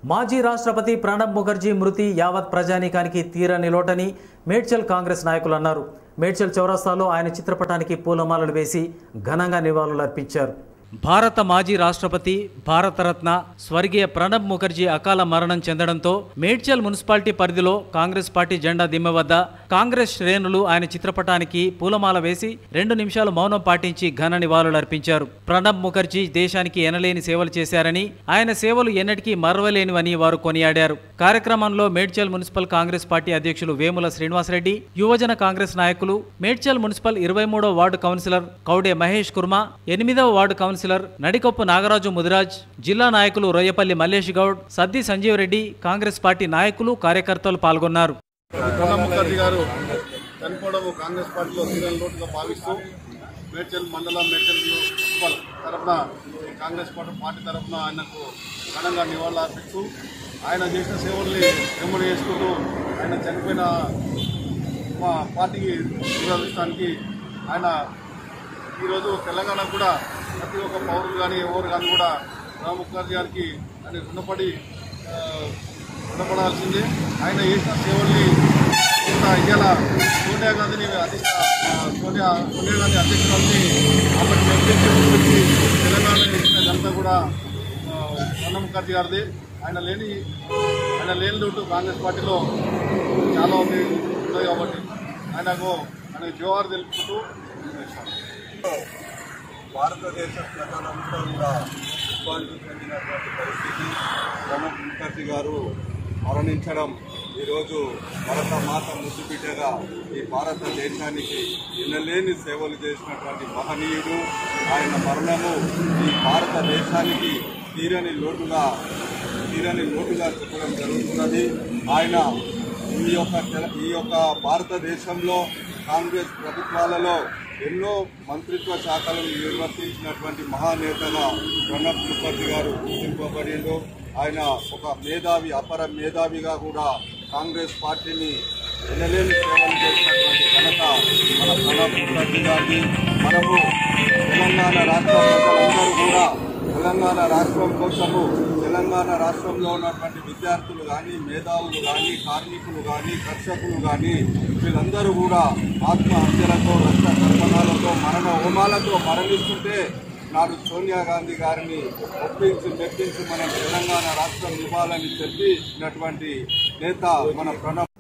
మాజీ రాష్ట్రపతి ప్రణబ్ ముఖర్జీ మృతి యావత్ ప్రజానీకానికి తీరని లోటని మేడ్చల్ కాంగ్రెస్ నాయకులు అన్నారు మేడ్చల్ చౌరస్తాలో ఆయన చిత్రపటానికి పూలమాలలు వేసి ఘనంగా నివాళులర్పించారు భారత మాజీ రాష్ట్రపతి భారతరత్న స్వర్గీయ ప్రణబ్ ముఖర్జీ అకాల మరణం చెందడంతో మేడ్చల్ మున్సిపాలిటీ పరిధిలో కాంగ్రెస్ పార్టీ జెండా దిమ్మె వద్ద కాంగ్రెస్ శ్రేణులు ఆయన చిత్రపటానికి పూలమాల వేసి రెండు నిమిషాలు మౌనం పాటించి ఘన నివాళులర్పించారు ప్రణబ్ ముఖర్జీ దేశానికి ఎనలేని సేవలు చేశారని ఆయన సేవలు ఎన్నటికీ మరవలేనివని వారు కొనియాడారు కార్యక్రమంలో మేడ్చల్ మున్సిపల్ కాంగ్రెస్ పార్టీ అధ్యక్షులు వేముల శ్రీనివాసరెడ్డి యువజన కాంగ్రెస్ నాయకులు మేడ్చల్ మున్సిపల్ ఇరవై మూడో వార్డు కౌన్సిలర్ కౌడే మహేష్ కుర్మా ఎనిమిదవ వార్డు కౌన్సిలర్ నడికొప్పు నాగరాజు ముదిరాజ్ జిల్లా నాయకులు రొయ్యపల్లి మల్లేష్ గౌడ్ సద్ది సంజీవ్ రెడ్డి కాంగ్రెస్ పార్టీ నాయకులు కార్యకర్తలు పాల్గొన్నారు ప్రణబ్ ముఖర్జీ గారు చనిపోవడం కాంగ్రెస్ పార్టీలో సీరియల్ లోటుగా భావిస్తూ మేడ్చల్ మండలం మేడ్చల్ మున్సిపల్ తరఫున కాంగ్రెస్ పార్టీ పార్టీ తరఫున ఆయనకు ఘనంగా నివాళులు అర్పిస్తూ ఆయన చేసిన సేవల్ని వెంబడి చేసుకుంటూ ఆయన చనిపోయిన మా పార్టీకి నిర్వహించడానికి ఆయన ఈరోజు తెలంగాణ కూడా ప్రతి ఒక్క పౌరులు కానీ ఎవరు కానీ కూడా ప్రణబ్ ముఖర్జీ గారికి ఆయన రుణపడి ఆ, రుణపడాల్సిందే ఆయన చేసిన సేవల్ని ఇంత ఇవాళ సోనియా గాంధీని అధిష్ట ఆ, సోనియా సోనియా గాంధీ అధ్యక్షురాలని అప్పటి వ్యక్తి తెలంగాణ ఇచ్చిన ఘనత కూడా ఆ, ప్రణబ్ ముఖర్జీ గారిది ఆయన లేని ఆయన లేని లోటు కాంగ్రెస్ పార్టీలో చాలా ఉంది ఉన్నాయి కాబట్టి ఆయనకు ఆయనకు జోహార్ తెలుపుకుంటూ భారతదేశ ప్రధానంతా కూడా ఇబ్బందులు చెందినటువంటి పరిస్థితి ప్రణబ్ ముఖర్జీ గారు మరణించడం ఈరోజు భరత మాత ముద్దుబిడ్డగా ఈ భారతదేశానికి ఎనలేని సేవలు చేసినటువంటి మహనీయుడు ఆయన మరణము ఈ భారతదేశానికి తీరని లోటుగా తీరని లోటుగా చెప్పడం జరుగుతున్నది ఆయన ఈ యొక్క తెల- ఈ యొక్క భారతదేశంలో కాంగ్రెస్ ప్రభుత్వాలలో ఎన్నో మంత్రిత్వ శాఖలను నిర్వర్తించినటువంటి మహానేతగా ప్రణబ్ ముఖర్జీ గారు గుర్తింపబడిండు ఆయన ఒక మేధావి అపర మేధావిగా కూడా కాంగ్రెస్ పార్టీని ఎనలేని సేవలు చేసినటువంటి ఘనత మన ప్రణబ్ ముఖర్జీ గారిది మనము తెలంగాణ రాష్ట్ర ప్రజలందరూ కూడా తెలంగాణ రాష్ట్రం కోసము తెలంగాణ రాష్ట్రంలో ఉన్నటువంటి విద్యార్థులు కానీ మేధావులు కానీ కార్మికులు కానీ కర్షకులు కానీ వీళ్ళందరూ కూడా ఆత్మహత్యలతో రక్త తర్పణాలతో మరణ హోమాలతో మరణిస్తుంటే నాడు సోనియా గాంధీ గారిని ఒప్పించి మెప్పించి మనం తెలంగాణ రాష్ట్రం ఇవ్వాలని చెప్పినటువంటి నేత మన ప్రణబ్